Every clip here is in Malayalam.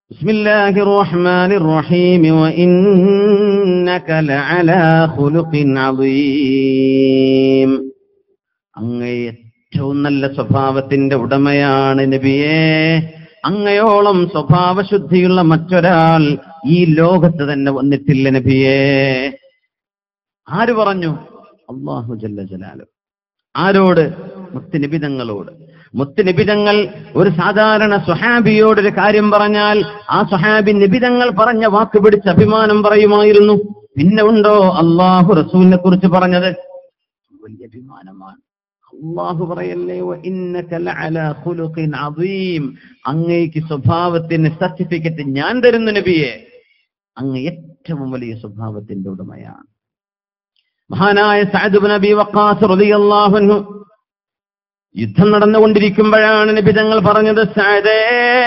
بسم الله الرحمن الرحيم وإنك لعلى خلق عظيم അങ്ങ് ഏറ്റവും നല്ല സ്വഭാവത്തിന്റെ ഉടമയാണ് നബിയേ അങ്ങയോളം സ്വഭാവശുദ്ധിയുള്ള മറ്റൊരാൾ ഈ ലോകത്ത് തന്നെ വന്നിട്ടില്ല നബിയേ ആര് പറഞ്ഞു അള്ളാഹു ജല്ല ജലാലു ആരോട് മുത്തുനിബിതങ്ങളോട് മുത്തുനിബിതങ്ങൾ ഒരു സാധാരണ സ്വഹാബിയോട് ഒരു കാര്യം പറഞ്ഞാൽ ആ സ്വഹാബി നിബിതങ്ങൾ പറഞ്ഞ വാക്ക് പിടിച്ച് അഭിമാനം പറയുമായിരുന്നു പിന്നെ ഉണ്ടോ അള്ളാഹു റസൂലിനെ കുറിച്ച് പറഞ്ഞത് വലിയ അഭിമാനമാണ് അള്ളാഹു പറയല്ലേ "വ ഇന്നക ലഅലാ ഖുലുഖിൻ അദീം അങ്ങേക്ക് സ്വഭാവത്തിന് സർട്ടിഫിക്കറ്റ് ഞാൻ തരുന്നു നബിയെ അങ്ങ് ഏറ്റവും വലിയ സ്വഭാവത്തിന്റെ ഉടമയാണ് മഹാനായ സഅദ് ബിൻ നബി വഖാസ് റളിയല്ലാഹു അൻഹു യുദ്ധം നടന്നുകൊണ്ടിരിക്കുമ്പോഴാണ് നബി തങ്ങൾ പറഞ്ഞത് സഅദേ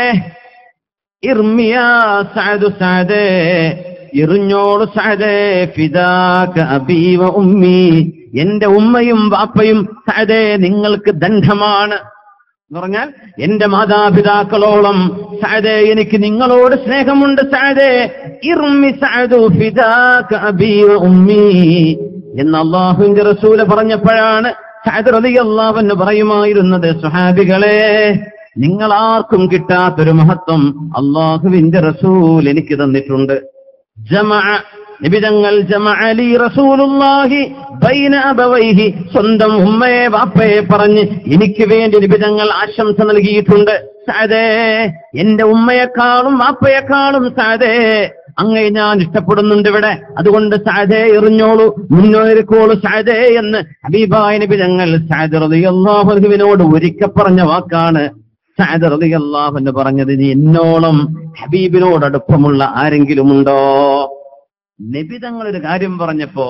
ഇർമിയാ സഅദു സഅദേ എറിഞ്ഞോളു സഅദേ ഫിദാക അബീ വ ഉമ്മി എന്റെ ഉമ്മയും ബാപ്പയും സഅദേ നിങ്ങൾക്ക് ദണ്ഡമാണ് എന്ന് പറഞ്ഞാൽ എന്റെ മാതാപിതാക്കളോളം സഅദേ എനിക്ക് നിങ്ങളോട് സ്നേഹമുണ്ട് സഅദേ ഇർമി സഅദു ഫിദാക അബീ വ ഉമ്മി എന്ന് അള്ളാഹുവിന്റെ റസൂല് പറഞ്ഞപ്പോഴാണ് സഅദ് റളിയല്ലാഹു അൻഹു പറയുമായിരുന്നത് സുഹാബികളെ നിങ്ങൾ ആർക്കും കിട്ടാത്തൊരു മഹത്വം അള്ളാഹുവിന്റെ റസൂൽ എനിക്ക് തന്നിട്ടുണ്ട് ജമഅ നിബിതങ്ങൾ ജമഅലി റസൂലുള്ളാഹി ബൈന അബവൈഹി സ്വന്തം ഉമ്മയെ വാപ്പയെ പറഞ്ഞ് എനിക്ക് വേണ്ടി നിബിതങ്ങൾ ആശംസ നൽകിയിട്ടുണ്ട് സാദേ എന്റെ ഉമ്മയെക്കാളും വാപ്പയെക്കാളും സാദേ അങ്ങേ ഞാൻ ഇഷ്ടപ്പെടുന്നുണ്ട് ഇവിടെ അതുകൊണ്ട് സാദേ എറിഞ്ഞോളൂ മുന്നേറിക്കോളൂ സാദേ എന്ന് ഹബീബായ നിബിതങ്ങൾ സാദ് റളിയല്ലാഹുവിനോട് ഒരിക്കൽ പറഞ്ഞ വാക്കാണ് സാദ് റളിയല്ലാഹു എന്ന് പറഞ്ഞത് നീ എന്നോളം ഹബീബിനോട് അടുപ്പമുള്ള ആരെങ്കിലും ഉണ്ടോ നബി തങ്ങൾ ഒരു കാര്യം പറഞ്ഞപ്പോ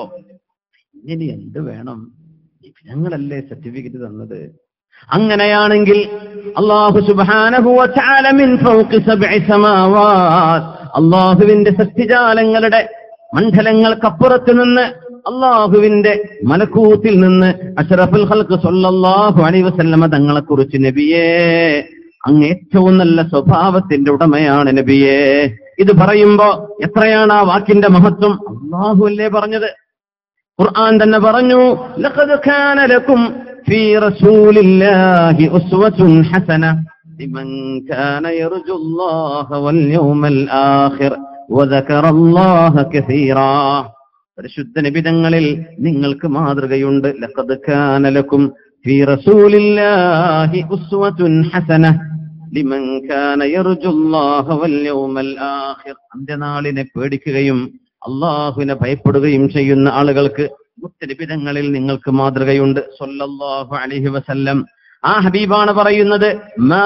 ഇനി എന്ത് വേണം നബി തങ്ങളല്ലേ സർട്ടിഫിക്കറ്റ് തന്നത് അങ്ങനെയാണെങ്കിൽ അള്ളാഹു സുബ്ഹാനഹു വ തആല മിൻ ഫൗഖി സബ്ഇ സമാവാത് അള്ളാഹുവിന്റെ സത്യജാലങ്ങളുടെ മണ്ഡലങ്ങൾക്കപ്പുറത്ത് നിന്ന് അള്ളാഹുവിന്റെ മലക്കൂത്തിൽ നിന്ന് അഷറഫുൽ ഖൽഖ് സല്ലല്ലാഹു അലൈഹി വസല്ലമ തങ്ങളെ കുറിച്ച് നബിയേ അങ്ങ് ഏറ്റവും നല്ല സ്വഭാവത്തിന്റെ ഉടമയാണ് നബിയേ ഇത് പറയുമ്പോ എത്രയാണ് ആ വാക്കിന്റെ മഹത്വം അള്ളാഹു അല്ലേ പറഞ്ഞത് ഖുർആൻ തന്നെ പറഞ്ഞു ലഖദ് കാന ലക്കും ഫീ റസൂലില്ലാഹി ഉസ്വത്തുൻ ഹസന ലിമൻ കാന യർജുല്ലാഹ വൽ യൗമൽ ആഖിർ വദക്കറ അല്ലാഹ കസീറാ പരിശുദ്ധ നിബിതങ്ങളിൽ നിങ്ങൾക്ക് മാതൃകയുണ്ട് ലഖദ് കാന ലക്കും ഫീ റസൂലില്ലാഹി ഉസ്വത്തുൻ ഹസന ലിമൻ കാന യർജുല്ലാഹ വൽ യൗമൽ ആഖിർ അന്ത്യനാളിനെ പേടിക്കുകയും അള്ളാഹുവിനെ ഭയപ്പെടുകയും ചെയ്യുന്ന ആളുകൾക്ക് മുത്തലിപിതങ്ങളിൽ നിങ്ങൾക്ക് മാതൃകയുണ്ട് സല്ലല്ലാഹു അലൈഹി വസല്ലം ആ ഹബീബാണ് പറയുന്നത് മാ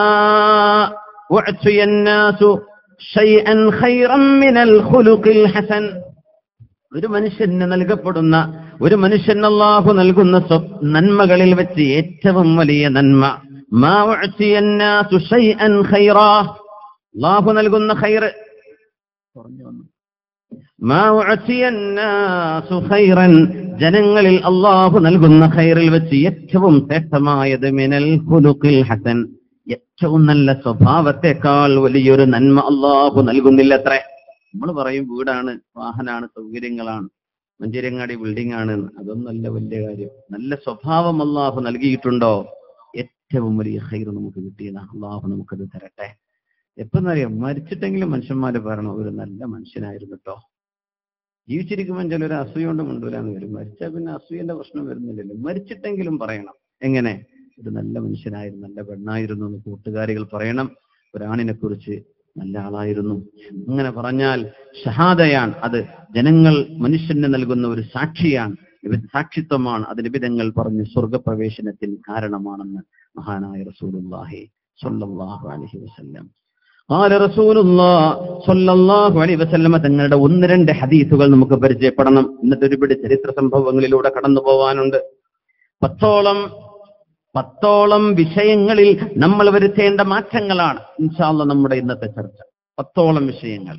ഉഅ്തിയ الناس شيئا خيرا من الخلق الحسن ഒരു മനുഷ്യന് നൽകപ്പെടുന്ന ഒരു മനുഷ്യൻ അള്ളാഹു നൽകുന്ന സ്വ- നന്മകളിൽ വെച്ച് ഏറ്റവും വലിയ നന്മ മാ ഉഅ്തിയ الناس شيئا خيرا അള്ളാഹു നൽകുന്ന ഖൈറ് പറഞ്ഞു വന്നു മാ ഉഅ്തിയ الناس خيرا ജനങ്ങളിൽ അള്ളാഹു നൽകുന്ന ഖൈറിൽ വെച്ച് ഏറ്റവും ശ്രേഷ്ഠമായത് മിനൽ ഖുലുഖിൽ ഹസൻ ഏറ്റവും നല്ല സ്വഭാവത്തെക്കാൾ വലിയൊരു നന്മ അള്ളാഹു നൽകുന്നില്ലത്രേ നമ്മൾ പറയും വീടാണ് വാഹനാണ് സൗകര്യങ്ങളാണ് മഞ്ചേരങ്ങാടി ബിൽഡിംഗ് ആണ് എന്ന്. അതൊന്നല്ല വലിയ കാര്യം നല്ല സ്വഭാവം അള്ളാഹു നൽകിയിട്ടുണ്ടോ ഏറ്റവും വലിയ ഹൈർ നമുക്ക് കിട്ടിയതാണ് അള്ളാഹു നമുക്കത് തരട്ടെ എപ്പെന്നറിയാം മരിച്ചിട്ടെങ്കിലും മനുഷ്യന്മാര് പറയണം ഒരു നല്ല മനുഷ്യനായിരുന്നു കേട്ടോ ജീവിച്ചിരിക്കുമ്പോൾ ചിലർ അസൂയ കൊണ്ട് കൊണ്ടുവരാന്ന് വരും മരിച്ചാൽ പിന്നെ അസൂയന്റെ പ്രശ്നം വരുന്നില്ലല്ലോ മരിച്ചിട്ടെങ്കിലും പറയണം എങ്ങനെ ഒരു നല്ല മനുഷ്യനായിരുന്നു നല്ല പെണ്ണായിരുന്നു എന്ന് കൂട്ടുകാരികൾ പറയണം ഒരാണിനെ കുറിച്ച് നല്ല ആളായിരുന്നു അങ്ങനെ പറഞ്ഞാൽ ഷഹാദയാണ് അത് ജനങ്ങൾ മനുഷ്യന് നൽകുന്ന ഒരു സാക്ഷിയാണ് ഇവ സാക്ഷിത്വമാണ് അത് നിബിധങ്ങൾ പറഞ്ഞ് സ്വർഗപ്രവേശനത്തിന് കാരണമാണെന്ന് മഹാനായ റസൂലുള്ളാഹി സ്വല്ലല്ലാഹു അലൈഹി വസല്ലം قال رسول الله صلى الله عليه وسلم തങ്ങളുടെ ഒന്ന് രണ്ട് ഹദീസുകൾ നമുക്ക് പരിചയപ്പെടണം ഇന്നത്തെ ഒരുപിടി ചരിത്ര സംഭവങ്ങളിലൂടെ കടന്നു പോവാനുണ്ട് പത്തോളം പത്തോളം വിഷയങ്ങളിൽ നമ്മൾ വരുത്തേണ്ട മാറ്റങ്ങളാണ് ഇൻഷാല്ല നമ്മുടെ ഇന്നത്തെ ചർച്ച പത്തോളം വിഷയങ്ങൾ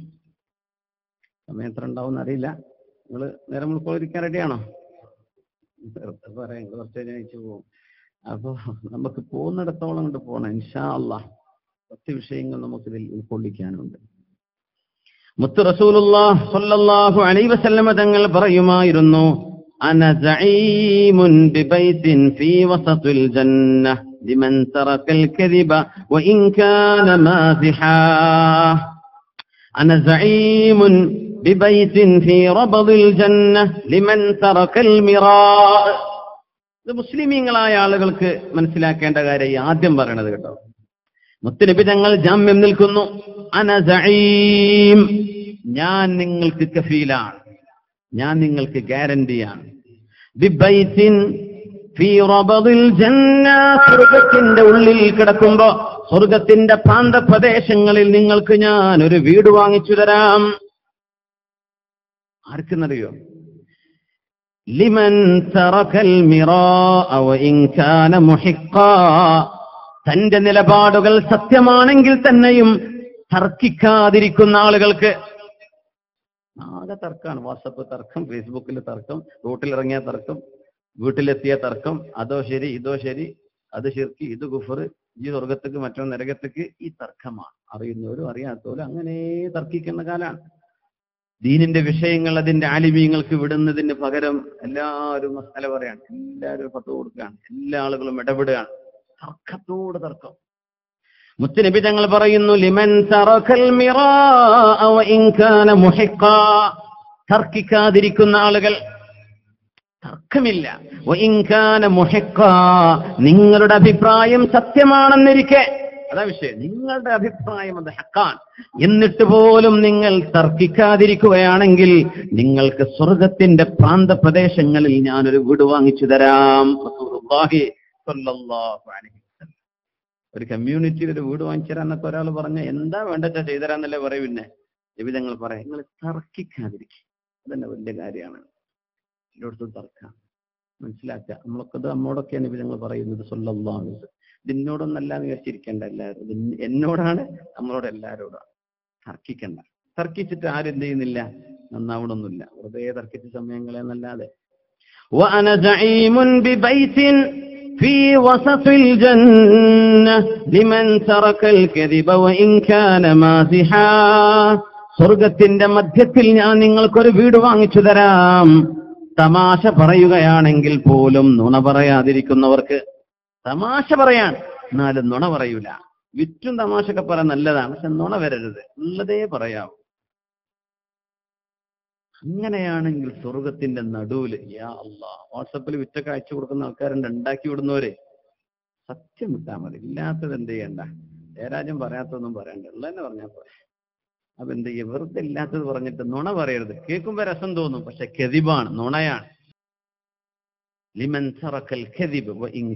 സമയം എത്ര ഉണ്ടാവും അറിയില്ല നിങ്ങൾ നേരം ഉൾക്കൊള്ളിരിക്കാൻ റെഡിയാണോ വെറുതെ പറയാം നിങ്ങൾ കുറച്ച് കഴിഞ്ഞ് അയച്ചു പോകും അപ്പൊ നമുക്ക് പോകുന്നിടത്തോളം കൊണ്ട് പോകണം ഇൻഷാ അല്ലാ പത്ത് വിഷയങ്ങൾ നമുക്കിതിൽ ഉൾക്കൊള്ളിക്കാനുണ്ട് മുത്തു റസൂലുള്ളാഹ് സ്വല്ലല്ലാഹു അലൈഹി വസല്ലമ തങ്ങൾ പറയുമായിരുന്നു അന സഈമുൻ ബിബൈത്തിൻ ഫീ വസത്തിൽ ജന്ന ലിമൻ തറക്കൽ കദിബ വഇൻ കാന മാസിഹാ അന സഈമുൻ ബിബൈത്തിൻ ഫീ റബദിൽ ജന്ന ലിമൻ തറക്കൽ മിറാ ഇത് മുസ്ലിമീങ്ങളായ ആളുകൾക്ക് മനസ്സിലാക്കേണ്ട കാര്യം ഈ ആദ്യം പറയണത് കേട്ടോ മുത്തുനബി തങ്ങൾ ജാമ്യം നിൽക്കുന്നു അനസീം ഞാൻ നിങ്ങൾക്ക് കഫീലാണ് ഞാൻ നിങ്ങൾക്ക് ഗ്യാരണ്ടിയാണ് ബിബൈത്തിൻ ഫീ റബദിൽ ജന്ന സ്വർഗത്തിന്റെ ഉള്ളിൽ കിടക്കുമ്പോ സ്വർഗത്തിന്റെ പ്രാന്തപ്രദേശങ്ങളിൽ നിങ്ങൾക്ക് ഞാൻ ഒരു വീട് വാങ്ങിച്ചു തരാം ആർക്കെന്നറിയോ ലിമൻ തറക്കൽ മിറാഅ വഇൻ കാന മുഹിഖാ തന്റെ നിലപാടുകൾ സത്യമാണെങ്കിൽ തന്നെയും തർക്കിക്കാതിരിക്കുന്ന ആളുകൾക്ക് ആകെ തർക്കമാണ് വാട്സപ്പ് തർക്കം ഫേസ്ബുക്കിൽ തർക്കം റൂട്ടിലിറങ്ങിയ തർക്കം വീട്ടിലെത്തിയ തർക്കം അതോ ശരി ഇതോ ശരി അത് ശിർക്ക് ഇത് കുഫർ ഈ സ്വർഗത്തേക്ക് മറ്റോ നരകത്തേക്ക് ഈ തർക്കമാണ് അറിയുന്നവരും അറിയാത്തവരും അങ്ങനെ തർക്കിക്കുന്ന കാലാണ് ദീനിന്റെ വിഷയങ്ങൾ അതിന്റെ ആലിമീങ്ങൾക്ക് വിടുന്നതിന് പകരം എല്ലാവരും മസാല പറയാണ് എല്ലാവരും പത്ത് കൊടുക്കുകയാണ് എല്ലാ ആളുകളും ഇടപെടുകയാണ് തർക്കത്തോട് തർക്കം മുത്തുനബി തങ്ങൾ പറയുന്നു ലിമൻ തറക്കൽ മിറാഅ വഇൻ കാന മുഹിഖാ തർക്കിക്കാതിരിക്കുന്ന ആളുകൾ തർക്കമില്ല വഇൻ കാന മുഹിഖാ നിങ്ങളുടെ അഭിപ്രായം സത്യമാണെന്നിരിക്കെ അതാ വിഷയം നിങ്ങളുടെ അഭിപ്രായം അത് ഹക്കാൻ എന്നിട്ട് പോലും നിങ്ങൾ തർക്കിക്കാതിരിക്കുകയാണെങ്കിൽ നിങ്ങൾക്ക് സ്വർഗത്തിന്റെ പ്രാന്തപ്രദേശങ്ങളിൽ ഞാനൊരു വീട് വാങ്ങിച്ചു തരാം റസൂലുള്ളാഹി സ്വല്ലല്ലാഹു അലൈഹി വസല്ലം. ഒരു കമ്മ്യൂണിറ്റിയിൽ ഒരു വീട് വാങ്ങിച്ചു തരാന്നൊക്കെ ഒരാൾ പറഞ്ഞ എന്താ വേണ്ടച്ചാ ചെയ്തുതരാന്നല്ലേ പറയും പിന്നെ വിവിധങ്ങൾ പറയാം നിങ്ങൾ തർക്കിക്കാതിരിക്കുക അതന്നെ വലിയ കാര്യമാണ് എല്ലായിടത്തും തർക്കം മനസ്സിലാക്കുക നമ്മളൊക്കെ ഇത് നമ്മോടൊക്കെയാണ് വിധങ്ങൾ പറയുന്നത് സ്വല്ലല്ലാഹു അലൈഹി വസല്ലം. ഇത് എന്നോടൊന്നല്ല എന്ന് വിചാരിച്ചിരിക്കേണ്ട എല്ലാവരും ഇത് എന്നോടാണ് നമ്മളോട് എല്ലാവരോടാണ് തർക്കിക്കണ്ട തർക്കിച്ചിട്ട് ആരും എന്ത് ചെയ്യുന്നില്ല നന്നാവണമൊന്നുമില്ല വെറുതെ തർക്കിച്ച സമയങ്ങളെ എന്നല്ലാതെ وأنا زعيم ببيت في وسط الجنة لمن ترك الكذب وإن كان مازحا സ്വർഗത്തിന്റെ മധ്യത്തിൽ ഞാൻ നിങ്ങൾക്കൊരു വീട് വാങ്ങിച്ചു തരാം തമാശ പറയുകയാണെങ്കിൽ പോലും നുണ പറയാതിരിക്കുന്നവർക്ക് തമാശ പറയാൻ എന്നാലും നുണ പറയൂല വിറ്റും തമാശയൊക്കെ പറയാൻ നല്ലതാണ് പക്ഷെ നുണ വരരുത് ഉള്ളതേ പറയാവൂ അങ്ങനെയാണെങ്കിൽ സ്വർഗത്തിന്റെ നടുവില് യാ അള്ളാ വാട്സപ്പിൽ വിറ്റൊക്കെ അയച്ചു കൊടുക്കുന്ന ആൾക്കാരുണ്ട് ഉണ്ടാക്കി വിടുന്നവര് സത്യം വിട്ടാൽ മതി ഇല്ലാത്തത് എന്ത് ചെയ്യണ്ട ജയരാജൻ പറയാത്തതൊന്നും പറയണ്ട ഉള്ളതന്നെ പറഞ്ഞാൽ പോരെ അപ്പൊ എന്ത് ചെയ്യ വെറുതെ ഇല്ലാത്തത് പറഞ്ഞിട്ട് നുണ പറയരുത് കേൾക്കുമ്പോ രസം തോന്നും പക്ഷെ കെതിബാണ് നുണയാണ് ലിമൻ തറക്കൽ കെതിബ്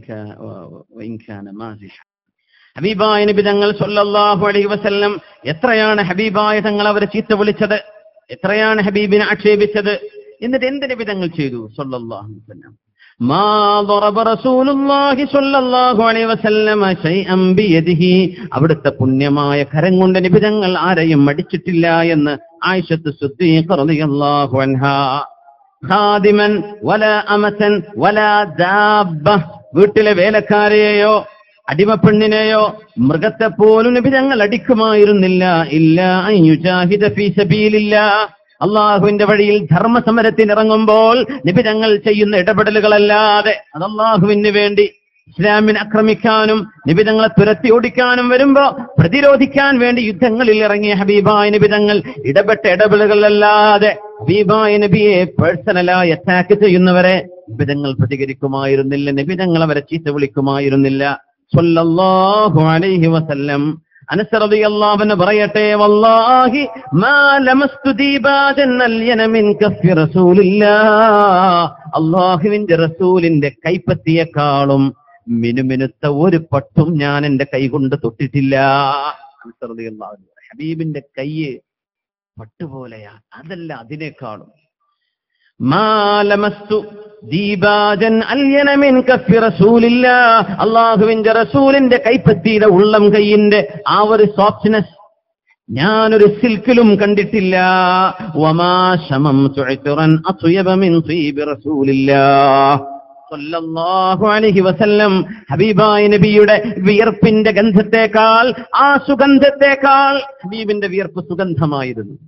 ഹബീബായ നബി തങ്ങൾ സല്ലല്ലാഹു അലൈഹി വസല്ലം എത്രയാണ് ഹബീബായ തങ്ങൾ അവരെ ചീത്ത വിളിച്ചത് എത്രയാണ് ഹബീബിനെ ആക്ഷേപിച്ചത് എന്നിട്ട് എന്ത് നബി തങ്ങൾ ചെയ്തു സല്ലല്ലാഹു അലൈഹി വസല്ലം മാ ضرب رسول الله صلى الله عليه وسلم شيئا بيده അവിടുത്തെ പുണ്യമായ കരം കൊണ്ട് നബി തങ്ങൾ ആരെയും അടിച്ചിട്ടില്ല എന്ന് ആയിഷത്ത് സിദ്ദീഖ റളിയല്ലാഹു അൻഹാ ഖാദിമൻ വല അമസൻ വല ദാബ വീട്ടിലെ വേലക്കാരെയോ അടിമപ്പെണ്ണിനെയോ മൃഗത്തെ പോലും നബി തങ്ങൾ അടിക്കുമായിരുന്നില്ല ഇല്ല അയ്യുജാഹിദ ഫീ സബീലില്ല അള്ളാഹുവിന്റെ വഴിയിൽ ധർമ്മസമരത്തിന് ഇറങ്ങുമ്പോൾ നബി തങ്ങൾ ചെയ്യുന്ന ഇടപെടലുകളല്ലാതെ അത് അള്ളാഹുവിന് വേണ്ടി ഇസ്ലാമിനെ ആക്രമിക്കാനും നിബിതങ്ങളെ തുരത്തി ഓടിക്കാനും വരുമ്പോ പ്രതിരോധിക്കാൻ വേണ്ടി യുദ്ധങ്ങളിൽ ഇറങ്ങിയ ഹബീബായ നിബിതങ്ങൾ ഇടപെട്ട ഇടപെടലുകളല്ലാതെ ഹബീബായ നബിയെ പേഴ്സണലായി അറ്റാക്ക് ചെയ്യുന്നവരെ നിബിതങ്ങൾ പ്രതികരിക്കുമായിരുന്നില്ല നിബിതങ്ങൾ അവരെ ചീത്ത വിളിക്കുമായിരുന്നില്ല സ്വല്ലല്ലാഹു അലൈഹി വസല്ലം അനസ് റളിയല്ലാഹു അൻഹു പറയട്ടെ വല്ലാഹി മാ ലമസ്തു ദീബാജൻ അൽയന മിൻ കഫി റസൂലില്ലാഹ് അല്ലാഹുവിന്റെ റസൂലിന്റെ കൈപ്പത്തിയെക്കാളും മിനുമിനുത്ത ഒരു പട്ടും ഞാൻ എന്റെ കൈ കൊണ്ട് തൊട്ടിട്ടില്ല അനസ് റളിയല്ലാഹു അൻഹു പറയും. ഹബീബിന്റെ കൈ പട്ടുപോലെയാ അതല്ല അതിനേക്കാളും മാ ലമസ്തു ദീപാജൻ അല്യന മിൻ കഫി റസൂലില്ലാ അള്ളാഹുവിന്റെ റസൂലിന്റെ കൈപ്പത്തിയുടെ ഉള്ളം കൈയിന്റെ ആ ഒരു സോഫ്റ്റ്നെസ് ഞാനൊരു സിൽക്കിലും കണ്ടിട്ടില്ല വമാ ശമം തുഅ്തിറൻ അത്യബ മിൻ തീബി റസൂലില്ലാ സല്ലല്ലാഹു അലൈഹി വസല്ലം ഹബീബായ നബിയുടെ വിയർപ്പിന്റെ ഗന്ധത്തെക്കാൾ ആ സുഗന്ധത്തെക്കാൾ ഹബീബിന്റെ വിയർപ്പ് സുഗന്ധമായിരുന്നു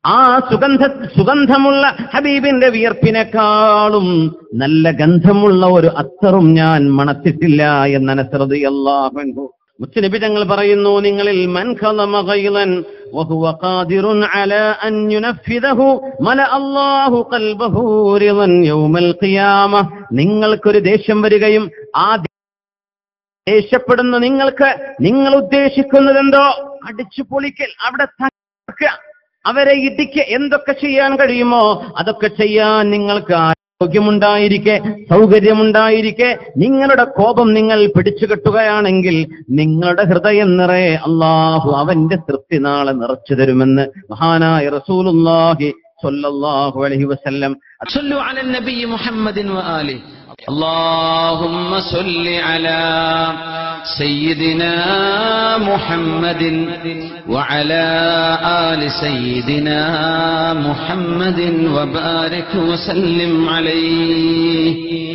ആ സുഗന്ധ സുഗന്ധമുള്ള ഹബീബിന്റെ വിയർപ്പിനെക്കാളും നല്ല ഗന്ധമുള്ള ഒരു അത്തറും ഞാൻ മണത്തിട്ടില്ല എന്ന് അനസ്രതി അള്ളാഹു മുത്തനബി തങ്ങൾ പറയുന്നു നിങ്ങളിൽ മൻ ഖലമ ഗൈളൻ വഹുവ ഖാദിറുൻ അലാ അൻ യുനഫിദഹു മല അല്ലാഹു ഖൽബഹു റിളൻ യൗമൽ ഖിയാമ നിങ്ങൾക്കൊരു ദേഷ്യം വരികയും ആ ദേഷ്യപ്പെടുന്ന നിങ്ങൾക്ക് നിങ്ങൾ ഉദ്ദേശിക്കുന്നത് എന്തോ അടിച്ചു പൊളിക്കൽ അവിടെ തകർക്കുക അവരെ ഇടിക്ക് എന്തൊക്കെ ചെയ്യാൻ കഴിയുമോ അതൊക്കെ ചെയ്യാൻ നിങ്ങൾക്ക് ആരോഗ്യമുണ്ടായിരിക്കെ സൗകര്യമുണ്ടായിരിക്കെ നിങ്ങളുടെ കോപം നിങ്ങൾ പിടിച്ചു കെട്ടുകയാണെങ്കിൽ നിങ്ങളുടെ ഹൃദയം നിറയെ അള്ളാഹു അവന്റെ തൃപ്തി നാളെ നിറച്ചു തരുമെന്ന് മഹാനായ റസൂലുല്ലാഹി സ്വല്ലല്ലാഹു അലൈഹി വസല്ലം صلوا على النبي محمد وآله اللهم صل على سيدنا محمد وعلى آل سيدنا محمد وبارك وسلم عليه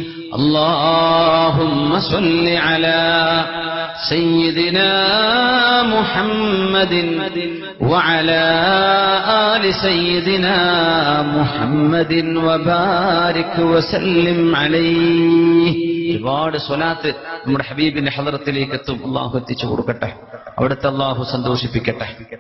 اللهم صل على سيدنا محمد وعلى آل سيدنا محمد وبارك وسلم عليه ഒരുപാട് സ്വലാത്ത് നമ്മുടെ ഹബീബിന്റെ ഹദറത്തിലേക്ക് എത്തും അള്ളാഹു എത്തിച്ചു കൊടുക്കട്ടെ അവിടുത്തെ അള്ളാഹു സന്തോഷിപ്പിക്കട്ടെ